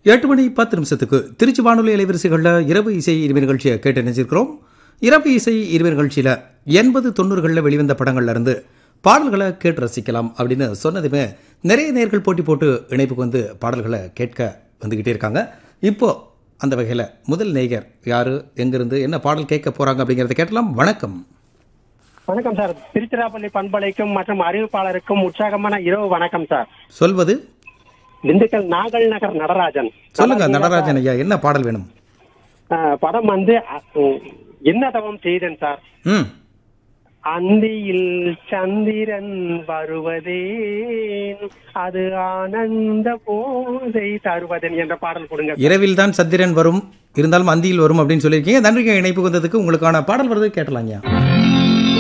எட்டு மணி பத்து நிமிஷத்துக்கு திருச்சி வானொலி அலைவரிசைகளில் இரவு இசை இருவர் நிகழ்ச்சியை கேட்டு நினைச்சிருக்கிறோம் இரவு இசை இருவர் நிகழ்ச்சியில் எண்பது தொண்ணூறுகளில் வெளிவந்த படங்கள்ல இருந்து பாடல்களை கேட்டு ரசிக்கலாம் அப்படின்னு சொன்னதுமே நிறைய நேர்கள் போட்டி போட்டு இணைப்புக்கு வந்து பாடல்களை கேட்க வந்துக்கிட்டே இருக்காங்க இப்போ அந்த வகையில் முதல் நேயர் யாரு எங்கிருந்து என்ன பாடல் கேட்க போறாங்க அப்படிங்கிறத கேட்டலாம் வணக்கம் வணக்கம் சார் திருச்சிராப்பள்ளி பண்பலைக்கும் மற்றும் அறிவிப்பாளருக்கும் உற்சாகமான இரவு வணக்கம் சார் சொல்வது திண்டுக்கல் நாகல் நகர் நடராஜன் சொல்லுங்க நடராஜன் ஐயா என்ன பாடல் வேணும் ஆஹ், படம் வந்து அ- உம், என்ன தவம் செய்தேன் சார் ம் அந்தியில் சந்திரன் வருவதே அது ஆனந்த போதை தருவதன் என்ற பாடல் கொடுங்க இரவில் தான் சந்திரன் வரும் இருந்தாலும் அந்தியில் வரும் அப்படின்னு சொல்லியிருக்கீங்க நன்றிங்க இணைப்பு வந்ததுக்கு உங்களுக்கான பாடல் வருது கேட்டலாங்க